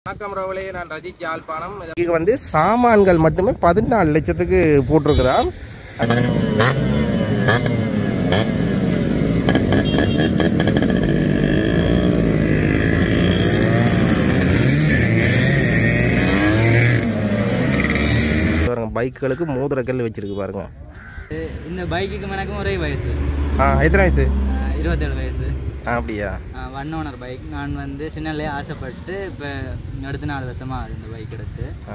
வணக்கம் ரவலே நான் ரஜித் யாழ்ப்பாணம் இதுக்கு வந்து சாமான்கள் மட்டுமே பதினாலு லட்சத்துக்கு போட்டிருக்கிறான் பாருங்க பைக்குகளுக்கு மோதிர கல் வச்சிருக்கு பாருங்க இது- இந்த பைக்குக்கு எனக்கும் ஒரே வயசு ஆ எத்தனை வயசு ஆஹ் இருபத்தேழு வயசு ஆ அப்படியா ஒன் ஓனர் பைக் நான் வந்து சின்னலே ஆசைப்பட்டு இப்போ அடுத்த நாலு வருஷமா ஆகுது இந்த பைக் எடுத்து ஆ.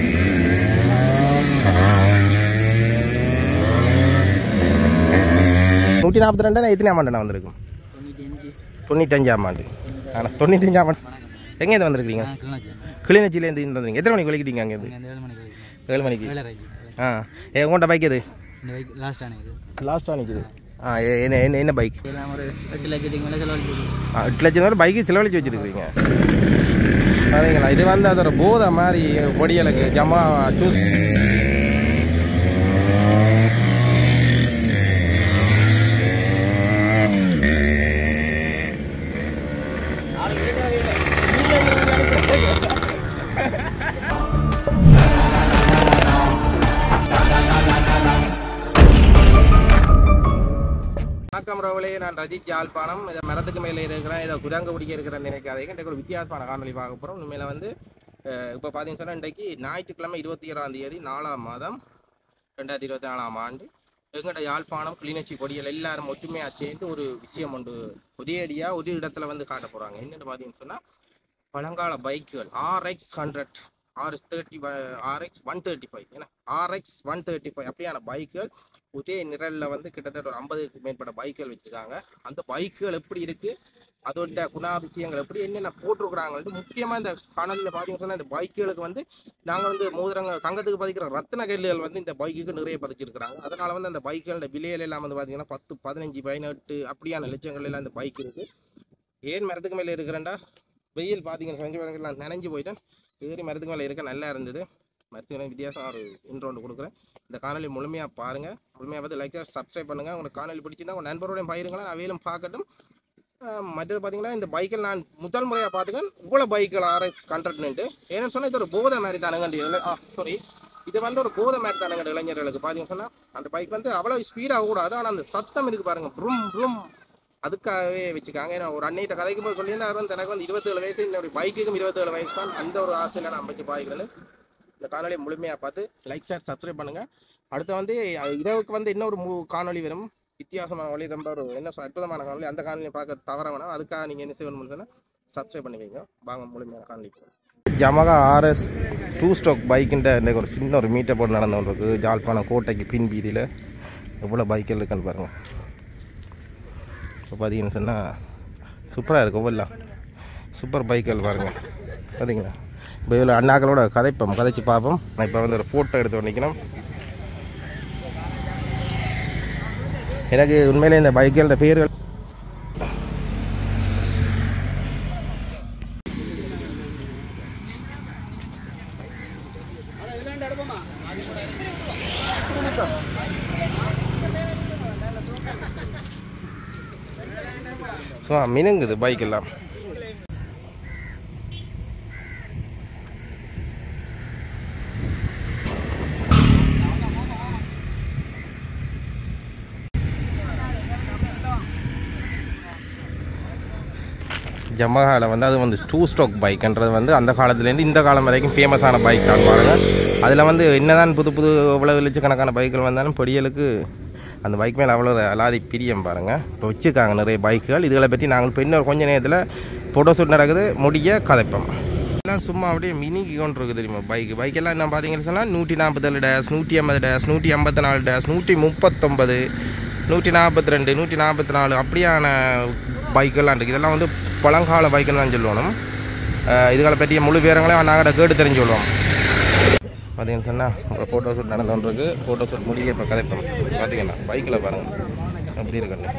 நூற்றி நாற்பத்தி ரெண்டு எத்தனை ஆமாண்டு நான் வந்திருக்கும் தொண்ணூற்றி அஞ்சு தொண்ணூத்தஞ்சாம் ஆண்டு ஆனால் தொண்ணூத்தஞ்சாம் ஆண்டு எங்கேருந்து வந்திருக்கீங்க ஆ கிளிநொச்சி கிளிநொச்சியிலேருந்து இருந்து வந்தீங்க எத்தனை மணிக்கு வலிக்கிட்டீங்க அங்கேருந்து இங்கே அந்த ஏழு மணிக்கு வரைக்கும். ஏழு மணிக்கு வேலைக்கு ஆ ஏ உங்கள்கிட்ட பைக் எது இந்த பைக் லாஸ்ட் இது லாஸ்ட்டாக நிற்குது ஆ ஏ- என்ன என்ன என்ன பைக் இதெல்லாம் ஒரு எட்டு லட்சத்துக்கு மேலே செலவழிச்சு ஆ எட்டு லட்சம் ரூபாய் பைக்கு செலவழிச்சு வச்சுருக்கீங்க சரிங்களா இது வந்து அதோட போதை மாதிரி பொடியலுக்கு ஜமா சூஸ் வணக்கம் ரவலே நான் ரஜித் யாழ்ப்பாணம் இதை மரத்துக்கு மேலே இருக்கிறேன் இதை குரங்கு பிடிக்க இருக்கிறேன்னு நினைக்காதீங்க இன்றைக்கு ஒரு வித்தியாசமான காணொலி பார்க்க போகிறோம் உண்மையில வந்து இப்போ பார்த்தீங்கன்னு சொன்னால் இன்றைக்கு ஞாயிற்றுக்கிழமை இருபத்தி ஏழாம் தேதி நாலாம் மாதம் ரெண்டாயிரத்தி இருபத்தி நாலாம் ஆண்டு எங்கள்கிட்ட யாழ்ப்பாணம் கிளிநொச்சி கொடிகள் எல்லாரும் ஒற்றுமையாக சேர்ந்து ஒரு விஷயம் உண்டு ஒரேடியாக ஒரு இடத்துல வந்து காட்ட போகிறாங்க என்னென்னு பார்த்தீங்கன்னு சொன்னால் பழங்கால பைக்குகள் RX hundred RS thirty RX one thirty five ஏன்னா ஆர்எக்ஸ் ஒன் தேர்ட்டி ஃபைவ் அப்படியான பைக்குகள் ஒரே நிரலில் வந்து கிட்டத்தட்ட ஒரு ஐம்பதுக்கு மேற்பட்ட பைக்குகள் வச்சுருக்காங்க அந்த பைக்குகள் எப்படி இருக்குது அதோட குணாதிசயங்கள் எப்படி என்னென்ன போட்டிருக்கிறாங்கன்ட்டு முக்கியமாக இந்த காணொலியில் பார்த்தீங்கன்னா சொன்னா இந்த பைக்குகளுக்கு வந்து நாங்கள் வந்து மோதிரங்க தங்கத்துக்கு பதிக்கிற ரத்தின கல்லுகள் வந்து இந்த பைக்குக்கு நிறைய பதிச்சிருக்கிறாங்க அதனால வந்து அந்த பைக்குகளோட விலையில எல்லாம் வந்து பார்த்தீங்கன்னா பத்து பதினஞ்சு பதினெட்டு அப்படியான லட்சங்கள் எல்லாம் இந்த பைக் இருக்குது ஏன் மரத்துக்கு மேலே இருக்கிறேன்டா வெயில் பார்த்தீங்கன்னு செஞ்சு பாருங்க நான் நனைஞ்சு போயிட்டேன் ஏறி மரத்துக்கு மேலே இருக்க நல்லா இருந்தது மரத்துக்கு மேலே வித்தியாசம் ஒரு இன்ட்ரோண்டு கொடுக்குறேன் இந்த காணொலி முழுமையாக பாருங்கள் முழுமையாக பார்த்து லைக் சப்ஸ்கிரைப் பண்ணுங்கள் உங்களுக்கு காணொலி பிடிச்சிருந்தா உங்கள் நண்பரோடையும் பயிருங்களா அவையிலும் பார்க்கட்டும் ஆஹ் மற்றது பார்த்தீங்கன்னா இந்த பைக்கில் நான் முதல் முறையாக பார்த்துக்கேன் இவ்வளோ பைக்கில் ஆர்எஸ் கண்ட்ரட்னுட்டு ஏன்னு சொன்னால் இது ஒரு போதை மாதிரி தானுங்கண்டு ஆ சாரி இது வந்து ஒரு போதை மாதிரி தானுங்கண்டு இளைஞர்களுக்கு பார்த்தீங்கன்னு சொன்னால் அந்த பைக் வந்து அவ்வளோ ஸ்பீடாக கூடாது ஆனால் அந்த சத்தம் இருக்கு பாருங்க ப்ரும் ப்ரும் அதுக்காகவே வச்சுக்காங்க ஏன்னா ஒரு அன்னையிட்ட கதைக்கு போய் சொல்லியிருந்தா அவர் வந்து எனக்கு வந்து இருபத்தேழு வயசு என்னுடைய பைக்குக்கும் இருபத்தேழு வயசு தான் அந்த ஒரு ஆசையில் நான் வச்சு பாய்க்கிறேன் இந்த காணொலியை முழுமையாக பார்த்து லைக் ஷேர் சப்ஸ்கிரைப் பண்ணுங்கள் அடுத்து வந்து அஹ், இரவுக்கு வந்து இன்னொரு மூ காணொலி வரும் வித்தியாசமான வழி ரொம்ப ஒரு என்ன சொல் அற்புதமான காணொலி அந்த காணொலியை பார்க்க தவற வேணாம் அதுக்காக நீங்கள் என்ன செய்யணும் சொன்னால் சப்ஸ்கிரைப் பண்ணி வைங்க வாங்க முழுமையான காணொலி ஜமகா ஆர்எஸ் டூ ஸ்டாக் பைக்குன்ற இன்றைக்கு ஒரு சின்ன ஒரு மீட்டை போட்டு நடந்து கொண்டிருக்கு ஜாழ்ப்பாணம் கோட்டைக்கு பின் வீதியில் எவ்வளோ பைக்கில் இருக்குன்னு பாருங்கள் இப்போ பார்த்தீங்கன்னு சொன்னால் சூப்பராக இருக்கு ஒவ்வொல்லாம் சூப்பர் பைக்குகள் பாருங்கள் பார்த்தீங்களா இப்போ இதில் அண்ணாக்களோட கதைப்போம் கதைச்சு பார்ப்போம் நான் இப்போ வந்து ஒரு ஃபோட்டோ எடுத்து நிற்கணும் எனக்கு உண்மையிலே இந்த பைக்குகளோட பேர்கள் சும்மா மினுங்குது பைக் எல்லாம் ஜமஹாவில் வந்து அது வந்து டூ ஸ்டாக் பைக்குன்றது வந்து அந்த காலத்துலேருந்து இந்த காலம் வரைக்கும் ஃபேமஸான பைக் தான் பாருங்க அதில் வந்து என்னதான் புது புது இவ்வளவு லட்சக்கணக்கான பைக்குகள் வந்தாலும் பொடியலுக்கு அந்த பைக் மேலே அவ்வளோ அலாதி பிரியம் பாருங்கள் இப்போ வச்சுருக்காங்க நிறைய பைக்குகள் இதுகளை பற்றி நாங்கள் இப்போ இன்னொரு கொஞ்ச நேரத்தில் ஃபோட்டோ ஷூட் நடக்குது முடிய கதைப்போம் எல்லாம் சும்மா அப்படியே மினிக்கு கொண்டு இருக்குது தெரியுமா பைக் பைக்கெல்லாம் என்ன பார்த்தீங்கன்னு சொன்னால் நூற்றி நாற்பத்தேழு டேஸ் நூற்றி ஐம்பது டேஸ் நூற்றி ஐம்பத்தி நாலு டேஸ் நூற்றி முப்பத்தொம்பது நூற்றி நாற்பத்தி ரெண்டு நூற்றி நாற்பத்தி நாலு அப்படியான பைக்கெல்லாம் இருக்குது இதெல்லாம் வந்து பழங்கால பைக்குன்னு தான் சொல்லணும் அஹ் இதுகளை பற்றிய முழு விவரங்களையும் நாங்கள் கேட்டு தெரிஞ்சு சொல்லுவோம் பார்த்தீங்கன்னு சொன்னால் இப்போ ஃபோட்டோ ஷூட் நடந்து கொண்டிருக்கு ஃபோட்டோ ஷூட் முடிய இப்போ கதைப்போம் பார்த்தீங்கன்னா பைக்கில் பாருங்கள் எப்படி இருக்குன்னு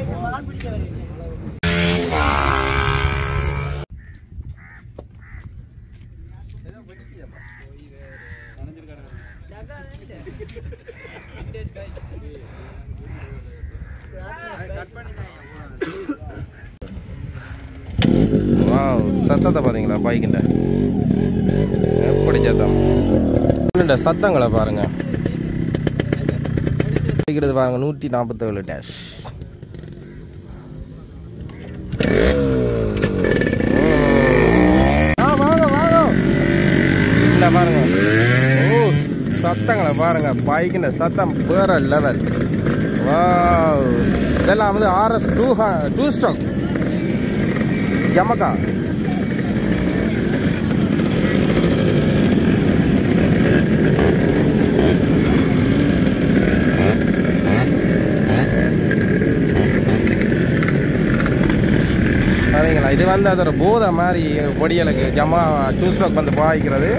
வாவ் சத்தத்தை பார்த்தீங்களா பைக்கில் எப்படி சத்தம் இந்த சத்தங்களை பாருங்க அடிக்கிறது பாருங்க நூற்றி நாற்பத்தேழு டேஷ் ஆ வாங்க வாங்க இந்த பாருங்க ஓ சத்தங்களை பாருங்க பைக்கின் சத்தம் வேற லெவல் வாவ் இதெல்லாம் வந்து ஆர்எஸ் டூ டூ ஸ்டாக் ஜமக்கா சரிங்களா இது வந்து அதோட போதை மாதிரி பொடியலுக்கு ஜமா டூ ஸ்டாக் வந்து பாய்க்கிறது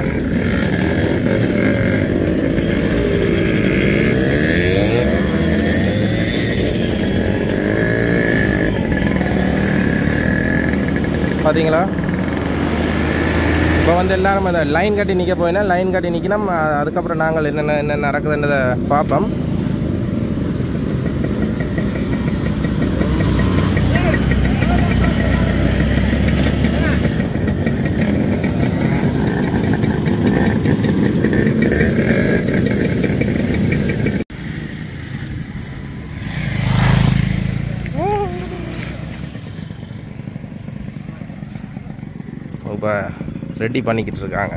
பார்த்தீங்களா இப்போ வந்து எல்லாரும் அந்த லைன் கட்டி நிற்க போயினா லைன் கட்டி நிற்கணும் அதுக்கப்புறம் நாங்கள் என்னென்ன என்ன நடக்குதுன்றதை பார்ப்போம் இப்போ ரெடி பண்ணிக்கிட்டு இருக்காங்க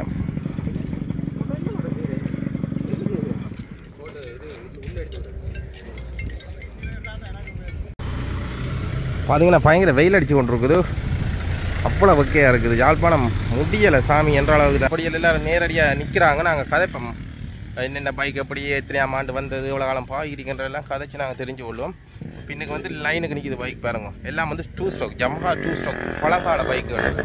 பார்த்தீங்கன்னா பயங்கர வெயில் அடிச்சு கொண்டு இருக்குது அவ்வளோ வெக்கையாக இருக்குது யாழ்ப்பாணம் முடியலை சாமி என்ற அளவுக்கு தான் அப்படியே எல்லாரும் நேரடியாக நிற்கிறாங்க நாங்கள் கதைப்போம் என்னென்ன பைக் எப்படி எத்தனையாம் ஆண்டு வந்தது இவ்வளோ காலம் பாய்க்கிறீங்கன்றதெல்லாம் கதைச்சு நாங்கள் தெரிஞ்சு கொள்வோம் பின்னுக்கு வந்து லைனுக்கு நிற்கிது பைக் பாருங்க எல்லாம் வந்து two stroke Yamaha two stroke பழங்கால பைக்குகள்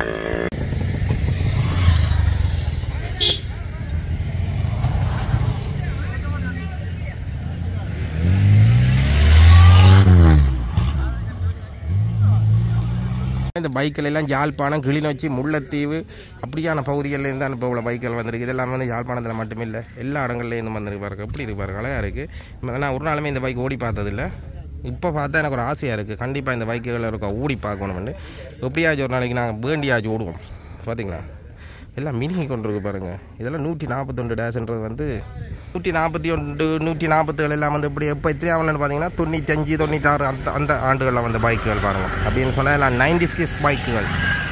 இந்த பைக்கில் எல்லாம் யாழ்ப்பாணம் கிளிநொச்சி முல்லைத்தீவு அப்படியான பகுதிகளில் இருந்து அனுப்ப பைக்குகள் வந்திருக்கு இதெல்லாம் வந்து யாழ்ப்பாணத்தில் மட்டுமே இல்லை எல்லா இடங்கள்லேயும் வந்திருக்கு பாருங்க எப்படி இருக்கு பாருங்க அழகாக இருக்குது நான் ஒரு நாளுமே இந்த பைக் ஓடி பார்த்ததில்ல இப்போ பார்த்தா எனக்கு ஒரு ஆசையாக இருக்குது கண்டிப்பாக இந்த பைக்குகள் இருக்க ஓடி பார்க்கணும்னு எப்படியாச்சும் ஒரு நாளைக்கு நாங்கள் வேண்டியாச்சும் ஓடுவோம் பார்த்தீங்களா எல்லாம் மினிங்கி கொண்டு இருக்கு பாருங்க இதெல்லாம் நூற்றி நாற்பத்தொண்டு டேஸ்ன்றது வந்து நூற்றி நாற்பத்தி ஒன்று நூற்றி நாற்பத்தேழு எல்லாம் வந்து இப்படி எப்போ எத்தனை ஆகணும்னு பார்த்தீங்கன்னா தொண்ணூத்தஞ்சு தொண்ணூத்தாறு அந்த அந்த ஆண்டுகளில் வந்த பைக்குகள் பாருங்க அப்படின்னு சொன்னால் எல்லாம் நைன்டி ஸ்கிஸ் பைக்குகள்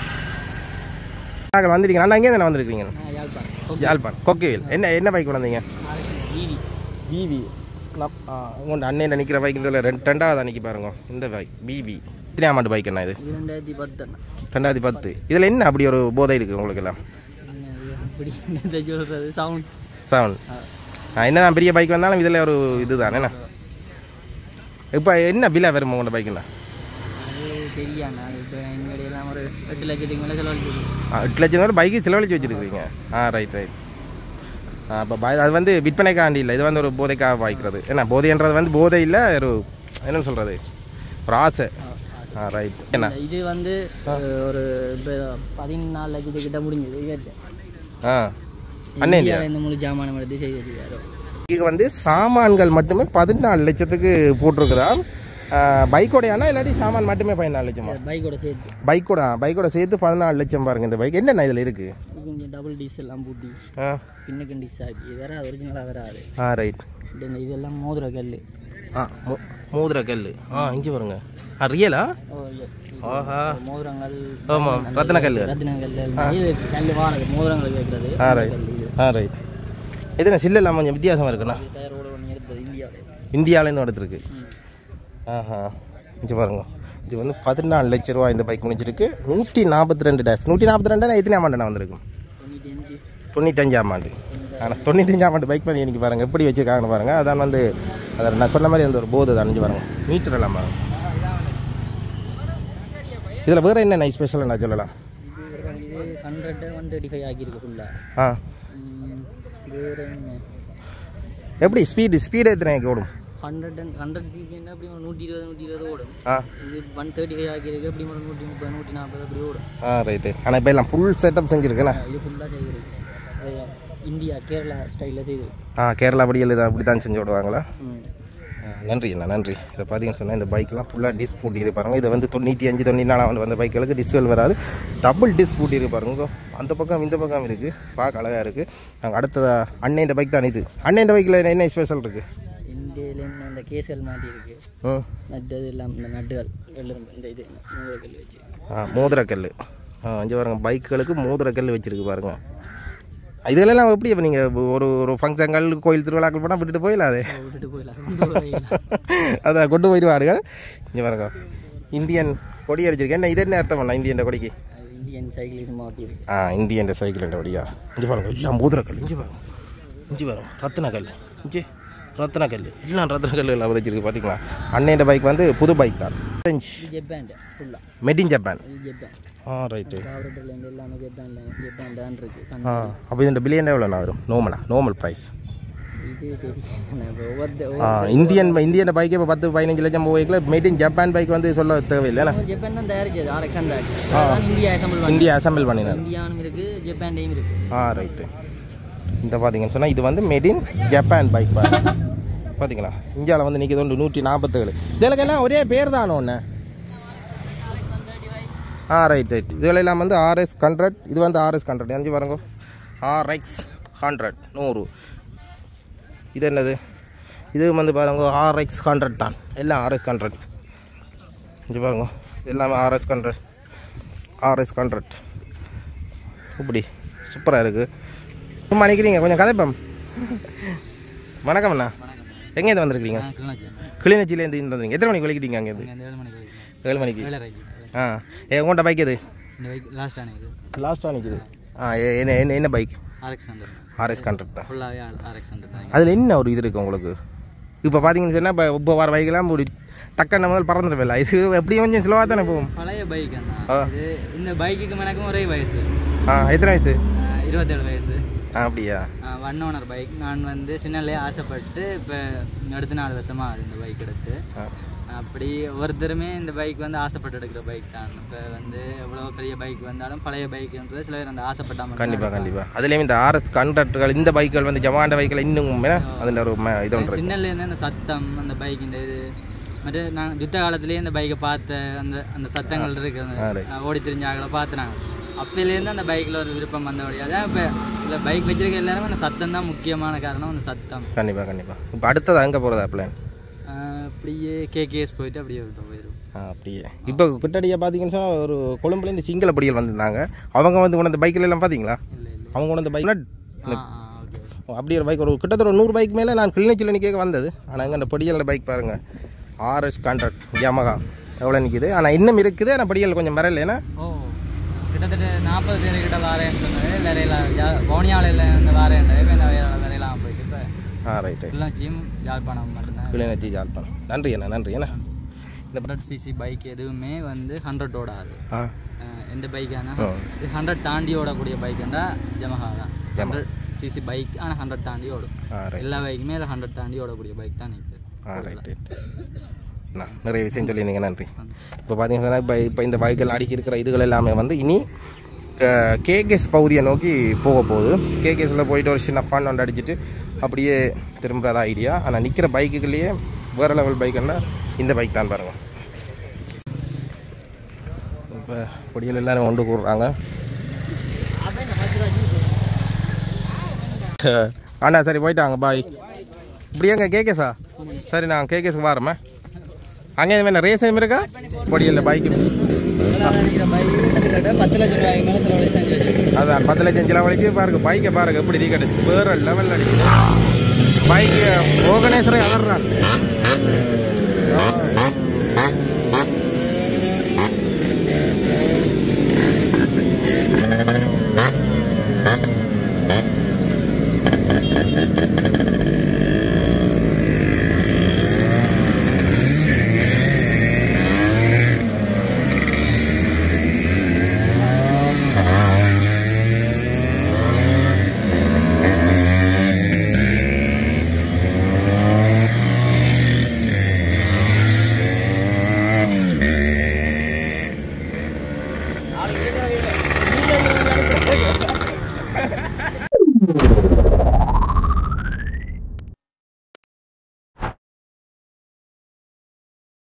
நாங்கள் வந்திருக்கீங்க நான் எங்கே தானே வந்திருக்கீங்க யாழ்ப்பாணம் யாழ்ப்பாணம் கொக்கைவில் என்ன என்ன பைக் வந்தீங்க ஈவி பிவி உங்கள்கிட்ட அன்னையில் நிற்கிற பைக் இதில் ரெண்டு ரெண்டாவது அன்னைக்கு பாருங்க இந்த பைக் பிபி எத்தனை ஆமாண்டு பைக் என்ன இது இது ரெண்டாயிரத்தி பத்து அண்ணா ரெண்டாயிரத்தி பத்து இதில் என்ன அப்படி ஒரு போதை இருக்குது உங்களுக்கு எல்லாம் என்ன அப்படி என்ன சொல்கிறது சவுண்ட் செவன் என்னதான் பெரிய பைக் வந்தாலும் இதில் ஒரு இதுதான் என்ன இப்போ என்ன விலை வரும் உங்களோட பைக்குண்ணா அது தெரியாண்ணா அது இப்போ எங்களுடைய எல்லாம் ஒரு எட்டு லட்சத்துக்கு மேலே செலவழிச்சிருக்கு எட்டு லட்சம் வரை பைக்கு செலவழிச்சு வச்சுருக்கீங்க ஆ ரைட் ரைட் ஆ அப்போ பை அது வந்து விற்பனைக்காண்டி இல்லை இது வந்து ஒரு போதைக்காக பாய்க்கிறது என்ன போதைன்றது வந்து போதை இல்லை ஒரு என்னன்னு சொல்கிறது ஒரு ஆசை ஆ ரைட் என்ன இது வந்து ஒரு இப்போ பதினாலு லட்சத்துக்கிட்ட முடிஞ்சது இவர்கிட்ட ஆ அண்ணே இல்லையா இந்தியாவில் இந்த முழு ஜாமானம் எடுத்து செய்து வச்சுக்காரு இது வந்து சாமான்கள் மட்டுமே பதினாலு லட்சத்துக்கு போட்டிருக்குதா பைக்கோடையானா இல்லாட்டி சாமான் மட்டுமே பதினாலு லட்சமா பைக்கோட சேர்த்து பைக்கோட பைக்கோட சேர்த்து பதினாலு லட்சம் பாருங்க இந்த பைக் என்னென்ன இதில் இருக்குது இது கொஞ்சம் டபுள் டீஸ் எல்லாம் பூட்டி ஆ பின்னுக்கு டிஸ் ஆகி இது வேற ஒரிஜினலாக வராது ஆ ரைட் இது இந்த இதெல்லாம் மோதிர கல் ஆ மோ- மோதிர கல் ஆ இங்கே பாருங்க ஆ ரியலா ஓ yes. ஆஹா மோதிரங்கள் ஆமாம் ரத்ன கல் ரத்தினங்கள் எல்லாம் இது கல் வாரது மோதிரங்கள் வைக்கிறது ஆ ரைட் ஆ ரைட் இது என்ன சில்லு இல்லாமல் கொஞ்சம் வித்தியாசமாக இருக்குண்ணா இது டயரோட ஒன்று எடுத்தது இந்தியாவில் இந்தியாவிலேருந்து எடுத்துருக்கு ஆஹா இங்கே பாருங்க இது வந்து பதினாலு லட்ச ரூபா இந்த பைக் முடிஞ்சிருக்கு நூற்றி நாற்பத்தி ரெண்டு டேஷ் நூற்றி நாற்பத்தி ரெண்டு எத்தனை ஆமாண்டு நான் வந்திருக்கும் தொண்ணூற்றி அஞ்சு தொண்ணூத்தஞ்சாம் ஆண்டு ஆனால் தொண்ணூத்தஞ்சாம் ஆண்டு பைக் பண்ணி எனக்கு பாருங்கள் எப்படி வச்சுருக்காங்கன்னு பாருங்கள் அதான் வந்து அதை நான் சொன்ன மாதிரி அந்த ஒரு போது அணிஞ்சு பாருங்க மீட்டர் எல்லாம் பாருங்க இதில் வேறு என்ன நைஸ் ஸ்பெஷல் நான் சொல்லலாம் இது இது ஹண்ட்ரட் ஒன் தேர்ட்டி ஃபைவ் ஆகியிருக்கு ஃபுல்லாக ஆ வேறு என்ன எப்படி ஸ்பீடு ஸ்பீடு எத்தனை ஓடும் ஹண்ட்ரட் அண்ட் ஹண்ட்ரட் சிசின்னா அப்படி ஒரு நூற்றி இருபது நூற்றி இருபது ஓடும் ஆ இது ஒன் தேர்ட்டி ஃபைவ் ஆகியிருக்கு அப்படி ஒரு நூற்றி முப்பது நூற்றி நாற்பது அப்படி ஓடும் ஆ ரைட்டு ஆனால் இப்போ எல்லாம் ஃபுல் செட்டப் செஞ்சுருக்கேண்ணா இது ஃபுல்லாக செய்திருக்கு இந்தியா கேரளா ஸ்டைலில் செய்து ஆ கேரளா படிகள் இதை அப்படி தான் செஞ்சு விடுவாங்களா ம் ஆ நன்றி அண்ணா நன்றி இதை பார்த்தீங்கன்னு சொன்னால் இந்த பைக்கெலாம் ஃபுல்லாக டிஸ்க் பூட்டியிருக்கு பாருங்க இதை வந்து தொண்ணூற்றி அஞ்சு தொண்ணூற்றி நாலாம் வந்து வந்த பைக்குகளுக்கு டிஸ்கள் வராது டபுள் டிஸ்க் பூட்டியிருக்கு பாருங்க அந்த பக்கம் இந்த பக்கம் இருக்குது பார்க்க அழகாக இருக்குது நாங்கள் அடுத்ததா அண்ணன் பைக் தான் இது அண்ணன் பைக்கில் என்ன ஸ்பெஷல் இருக்குது இந்தியில இந்த கேஸ்கள் மாட்டி இருக்கு ம் நட்டது எல்லாம் இந்த நட்டுகள் எல்லாம் இந்த இது மூலக்கல் வச்சு ஆ மோதிரக்கல் ஆ அஞ்சு பாருங்க பைக்குகளுக்கு மோதிரக்கல் வச்சுருக்கு பாருங்க இதுகளெல்லாம் எப்படி இப்போ நீங்கள் ஒரு ஒரு ஃபங்க்ஷன்கள் கோயில் திருவிழாக்கள் போனால் விட்டுட்டு போயிடலாது விட்டுட்டு போயிடலாம் அதான் கொண்டு போயிடுவார்கள் இங்கே பாருங்க இந்தியன் கொடி அடிச்சிருக்கேன் என்ன இது என்ன அர்த்தம் பண்ண இந்தியன் கொடிக்கு அது இந்தியன் சைக்கிள் இது மாட்டி இருக்கு ஆ இந்தியன் சைக்கிள் என்ற கொடியா இஞ்சி பாருங்க எல்லாம் மோதிரக்கல் இஞ்சி பாருங்க இஞ்சி பாருங்க ரத்தினக்கல் இஞ்சி ரத்தினக்கல் எல்லாம் ரத்தினக்கல் எல்லாம் விதைச்சிருக்கு பார்த்தீங்களா அண்ணன் பைக் வந்து புது பைக் தான் இது ஜப்பான் ஃபுல்லாக மெட் இன் ஜப்பான் இது ஜப்பான் ஆ ரைட்டு காவரட்டிலேருந்து எல்லாமே ஜப்பான்ல ஜப்பான் தான் இருக்கு ஆ அப்போ இந்த பில்லியன் எவ்வளோ வரும் நோமலா நார்மல் ப்ரைஸ் இது தெரியும் ஒவ்வொரு ஆ இந்தியன் இந்தியன் பைக்கு இப்போ பத்து பதினஞ்சு லட்சம் பைக்கில் மேட் இன் ஜப்பான் பைக் வந்து சொல்ல தேவையில்லைண்ணா ஜப்பான் தான் தயாரிச்சது ஆர்எக்ஸ் அந்த அதான் இந்தியா அசம்பிள் பண்ணி இந்தியா அசம்பிள் பண்ணினார் இந்தியானும் இருக்கு ஜப்பான்டையும் இருக்கு ஆ ரைட்டு இந்த பார்த்தீங்கன்னு சொன்னால் இது வந்து மேட் இன் ஜப்பான் பைக் பார்த்தீங்களா இந்தியாவில் வந்து நிற்கிது ஒன்று நூற்றி நாற்பத்தேழு இதுலக்கெல்லாம் ஒரே பேர் தானே ஒன்று ஆ ரைட் ரைட் இதுகளெல்லாம் வந்து ஆர்எஸ் ஹண்ட்ரட் இது வந்து ஆர்எஸ் ஹண்ட்ரட் அஞ்சு பாருங்க ஆர்எக்ஸ் ஹண்ட்ரட் நூறு இது என்னது இது வந்து பாருங்க ஆர்எக்ஸ் ஹண்ட்ரட் தான் எல்லாம் ஆர்எஸ் ஹண்ட்ரட் இங்கே பாருங்க எல்லாமே ஆர்எஸ் ஹண்ட்ரட் ஆர்எஸ் ஹண்ட்ரட் இப்படி சூப்பராக இருக்குது சும்மா நிற்கிறீங்க கொஞ்சம் கதைப்பம் வணக்கம் அண்ணா எங்கேருந்து வந்திருக்கீங்க கிளிநொச்சியிலேருந்து இந்த வந்தீங்க எத்தனை மணிக்கு வலிக்கிட்டீங்க அங்கேருந்து இந்த ஏழு மணிக்கு வரைக்கும். ஏழு மணிக்கு வேலை இருக்கு ஆ ஏ உங்கள்கிட்ட பைக் எது இந்த பைக் லாஸ்ட் ஆன இது லாஸ்ட்டாக நிற்குது ஆ ஏ- என்ன என்ன என்ன bike RX hundred RS hundred தான் ஃபுல்லாகவே ஆர்எக்ஸ் ஹண்ட்ரட் தான் அதில் என்ன ஒரு இது இருக்குது உங்களுக்கு இப்போ பார்த்தீங்கன்னு சொன்னால் இப்போ இப்போ வர பைக்கெல்லாம் ஒரு டக்குன்னு முதல் பறந்துடுவில்ல இது எப்படியும் கொஞ்சம் ஸ்லோவாக தானே போகும் பழைய பைக் ஆ. அண்ணா இது இந்த பைக்குக்கு எனக்கும் ஒரே வயசு ஆ எத்தனை வயசு ஆஹ் இருபத்தேழு வயசு ஆ அப்படியா ஒன் ஓனர் பைக் நான் வந்து சின்னலே ஆசைப்பட்டு இப்போ அடுத்த நாலு வருஷமாக ஆகுது இந்த பைக் எடுத்து ஆ அப்படி ஒருத்தருமே இந்த பைக் வந்து ஆசைப்பட்டு எடுக்கிற பைக் தான் இப்போ வந்து எவ்வளோ பெரிய பைக் வந்தாலும் பழைய பைக்குன்றது சில பேர் அந்த ஆசைப்பட்டாமல் கண்டிப்பாக கண்டிப்பாக அதுலேயும் இந்த ஆர்எஸ் கண்ட்ராக்டர்கள் இந்த பைக்குகள் வந்து ஜமாண்ட பைக்கில் இன்னும் அதில் ஒரு ம- இது ஒன்று இருக்கு சின்னலேருந்து அந்த சத்தம் அந்த பைக்கின் இது மற்ற நான் யுத்த காலத்திலேயே இந்த பைக்கை பார்த்த அந்த அந்த சத்தங்கள் இருக்கு அந்த ஆ, right. அஹ் ஓடி தெரிஞ்ச ஆகளை பார்த்து நாங்கள் அப்போலேருந்து அந்த பைக்கில் ஒரு விருப்பம் வந்தபடியாக அதான் இப்போ இல்லை பைக் வச்சிருக்க எல்லாருமே அந்த சத்தம் தான் முக்கியமான காரணம் அந்த சத்தம் கண்டிப்பாக கண்டிப்பாக இப்போ அடுத்தது அங்கே போகிறதா பிளான் ஆஹ் அப்படியே கேகேஎஸ் போயிட்டு அப்படியே விட்டு போயிடும் ஆ அப்படியே இப்போ கிட்டடியாக பார்த்தீங்கன்னு சொன்னால் ஒரு கொழும்புலேருந்து சிங்கள படிகள் வந்திருந்தாங்க அவங்க வந்து கொண்டு பைக்கில் எல்லாம் பார்த்தீங்களா இல்லை இல்லை அவங்க கொண்டு பைக் ஆ ஆ ஓகே அப்படி ஒரு பைக் ஒரு கிட்டத்தட்ட ஒரு நூறு பைக் மேலே நான் கிளிநொச்சியில் நிற்க வந்தது ஆனால் அங்கே அந்த படியல் பைக் பாருங்கள் ஆர்எஸ் கான்ட்ராக்ட் யமகா எவ்வளோ நிற்கிது ஆனால் இன்னும் இருக்குது ஆனால் படியல் கொஞ்சம் வரல ஏன்னா ஓ கிட்டத்தட்ட நாற்பது பேர் கிட்ட வாரேன்னு சொன்னாரு வேறையெல்லாம் பவுனியாலையில் இருந்து வாரேன் இப்போ இந்த வேற வேறையெல்லாம் போயிட்டு இப்போ ஆ ரைட் ரைட் கிளிநொச்சியும் யாழ்ப்பாணம் மட்டும்தான் கிளிநொச்சி ஜாழ்ப்பாணம் நன்றி அண்ணா நன்றி அண்ணா இந்த ஹண்ட்ரட் சிசி பைக் எதுவுமே வந்து ஹண்ட்ரட் ஓடாது ஆ அஹ் எந்த பைக்கானா ஆ. இது ஹண்ட்ரட் தாண்டி ஓடக்கூடிய பைக்குண்டா ஜமஹா தான் ஹண்ட்ரட் சிசி பைக் ஆனால் ஹண்ட்ரட் தாண்டி ஓடும் ஆ ரைட் எல்லா பைக்குமே இல்லை ஹண்ட்ரட் தாண்டி ஓடக்கூடிய பைக் தான் நிற்குது ஆ ரைட் ரைட் அண்ணா நிறைய விஷயம் சொல்லியிருந்தீங்க நன்றி இப்போ பார்த்தீங்கன்னா இப்போ இப்போ இந்த பைக்கில் அடிக்கி இருக்கிற இதுகள் எல்லாமே வந்து இனி கேகேஎஸ் பகுதியை நோக்கி போக போகுது கேகேஎஸில் போயிட்டு ஒரு சின்ன ஃபன் ஒன்று அடிச்சுட்டு அப்படியே திரும்புறதா ஐடியா ஆனால் நிற்கிற பைக்குகள்லேயே வேறு லெவல் பைக்குன்னா இந்த பைக் தான் பாருங்க இப்போ பொடியில் எல்லாரும் கொண்டு கூடுறாங்க அண்ணா சரி போயிட்டாங்க பாய் இப்படி எங்க கேகேஸா சரி நான் கேகேஸ்க்கு வரேம்மா அங்கே என்ன ரேஸ் டைம் இருக்கா பொடியில் பைக்கு நிற்கிற பைக் கிட்டத்தட்ட பத்து லட்சம் ரூபாய்க்கு மேலே செலவழிச்சு செஞ்சு வச்சிருக்கேன் அதான் பத்து லட்சம் சில வரைக்கும் பாருங்க பைக்கை பாருங்க எப்படி ரீ கிடைச்சு வேற லெவலில் அடிக்குது பைக்கு ஆர்கனைசரை அதர்றான்